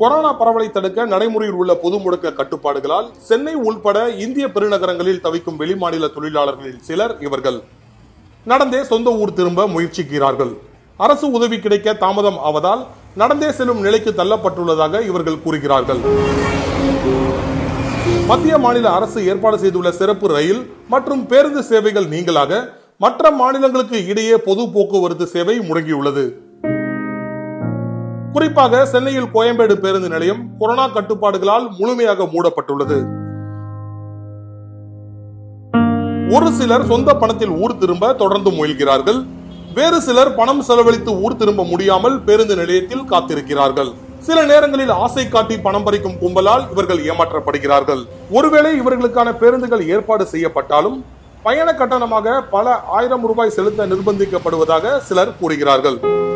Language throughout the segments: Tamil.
கொரோனா பரவலை தடுக்க நடைமுறையில் உள்ள பொது முடக்க கட்டுப்பாடுகளால் சென்னை உள்பட இந்திய பெருநகரங்களில் தவிக்கும் வெளிமாநில தொழிலாளர்களில் சிலர் இவர்கள் நடந்தே சொந்த ஊர் திரும்ப முயற்சிக்கிறார்கள் அரசு உதவி கிடைக்க தாமதம் ஆவதால் நடந்தே செல்லும் நிலைக்கு தள்ளப்பட்டுள்ளதாக இவர்கள் கூறுகிறார்கள் மத்திய மாநில அரசு ஏற்பாடு செய்துள்ள சிறப்பு ரயில் மற்றும் பேருந்து சேவைகள் நீங்களாக மற்ற மாநிலங்களுக்கு இடையே பொது போக்குவரத்து சேவை முடங்கியுள்ளது குறிப்பாக சென்னையில் கோயம்பேடு பேருந்து நிலையம் கொரோனா கட்டுப்பாடுகளால் முழுமையாக மூடப்பட்டுள்ளது ஒரு சிலர் சொந்த பணத்தில் ஊர் திரும்ப தொடர்ந்து முயல்கிறார்கள் வேறு சிலர் பணம் செலவழித்து ஊர் திரும்ப முடியாமல் பேருந்து நிலையத்தில் காத்திருக்கிறார்கள் சில நேரங்களில் ஆசை காட்டி பணம் பறிக்கும் கும்பலால் இவர்கள் ஏமாற்றப்படுகிறார்கள் ஒருவேளை இவர்களுக்கான பேருந்துகள் ஏற்பாடு செய்யப்பட்டாலும் பயண கட்டணமாக பல ஆயிரம் ரூபாய் செலுத்த நிர்பந்திக்கப்படுவதாக சிலர் கூறுகிறார்கள்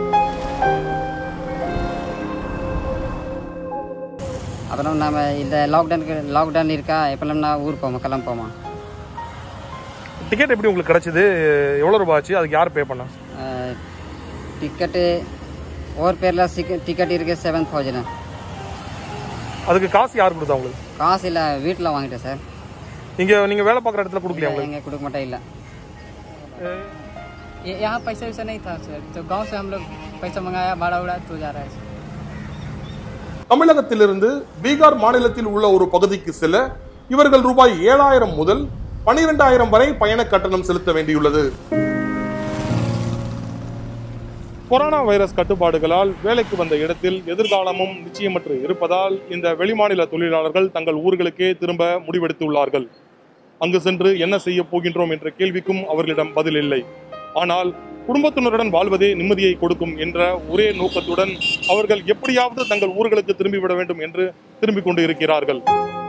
அப்புறம் நம்ம இந்த லாக்டவுனுக்கு லாக்டவுன் இருக்கா எப்பெல்லாம் நான் ஊர் போமா கிளம்புமா டிக்கெட் எப்படி உங்களுக்கு கிடைச்சது எவ்வளோ ரூபாய் ஆச்சு அதுக்கு யார் பே பண்ணா டிக்கெட்டு ஒரு பேரில் டிக்கெட் இருக்கு செவன் தௌசண்ட் அதுக்கு காசு யார் கொடுத்தா உங்களுக்கு காசு இல்லை வீட்டில் வாங்கிட்டேன் சார் நீங்க நீங்க வேலை பார்க்குற இடத்துல கொடுக்கலையா உங்களுக்கு எங்கே கொடுக்க மாட்டேன் இல்லை ये- यहाँ पैसा वैसा नहीं था सर तो गांव से हम लोग पैसा मंगाया भाड़ा उड़ा तो जा रहा है सर தமிழகத்திலிருந்து பீகார் மாநிலத்தில் உள்ள ஒரு பகுதிக்கு செல்ல இவர்கள் ரூபாய் ஏழாயிரம் முதல் பனிரெண்டாயிரம் வரை பயண கட்டணம் செலுத்த வேண்டியுள்ளது கொரோனா வைரஸ் கட்டுப்பாடுகளால் வேலைக்கு வந்த இடத்தில் எதிர்காலமும் நிச்சயமற்று இருப்பதால் இந்த வெளிமாநில தொழிலாளர்கள் தங்கள் ஊர்களுக்கே திரும்ப முடிவெடுத்துள்ளார்கள் அங்கு சென்று என்ன செய்ய போகின்றோம் என்ற கேள்விக்கும் அவர்களிடம் பதில் இல்லை ஆனால் குடும்பத்தினருடன் வாழ்வதே நிம்மதியை கொடுக்கும் என்ற ஒரே நோக்கத்துடன் அவர்கள் எப்படியாவது தங்கள் ஊர்களுக்கு திரும்பிவிட வேண்டும் என்று திரும்பிக் கொண்டு இருக்கிறார்கள்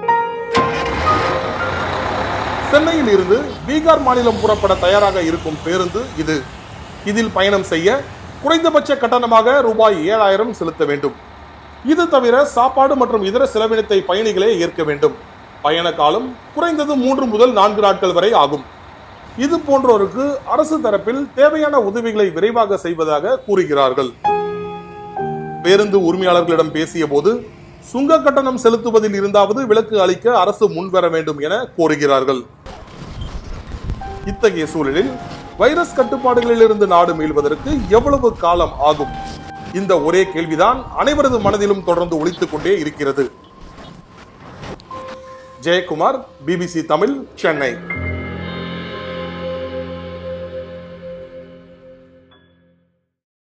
சென்னையில் இருந்து பீகார் மாநிலம் புறப்பட தயாராக இருக்கும் பேருந்து இது இதில் பயணம் செய்ய குறைந்தபட்ச கட்டணமாக ரூபாய் ஏழாயிரம் செலுத்த வேண்டும் இது தவிர சாப்பாடு மற்றும் இதர செலவினத்தை பயணிகளே ஏற்க வேண்டும் பயண காலம் குறைந்தது மூன்று முதல் நான்கு நாட்கள் வரை ஆகும் இது போன்றோருக்கு அரசு தரப்பில் தேவையான உதவிகளை விரைவாக செய்வதாக கூறுகிறார்கள் பேருந்து உரிமையாளர்களிடம் பேசிய போது சுங்க கட்டணம் செலுத்துவதில் இருந்தாவது விலக்கு அளிக்க அரசு முன்வர வேண்டும் என கோருகிறார்கள் இத்தகைய சூழலில் வைரஸ் கட்டுப்பாடுகளிலிருந்து நாடு மீள்வதற்கு எவ்வளவு காலம் ஆகும் இந்த ஒரே கேள்விதான் அனைவரது மனதிலும் தொடர்ந்து ஒலித்துக் கொண்டே இருக்கிறது ஜெயக்குமார் பிபிசி தமிழ் சென்னை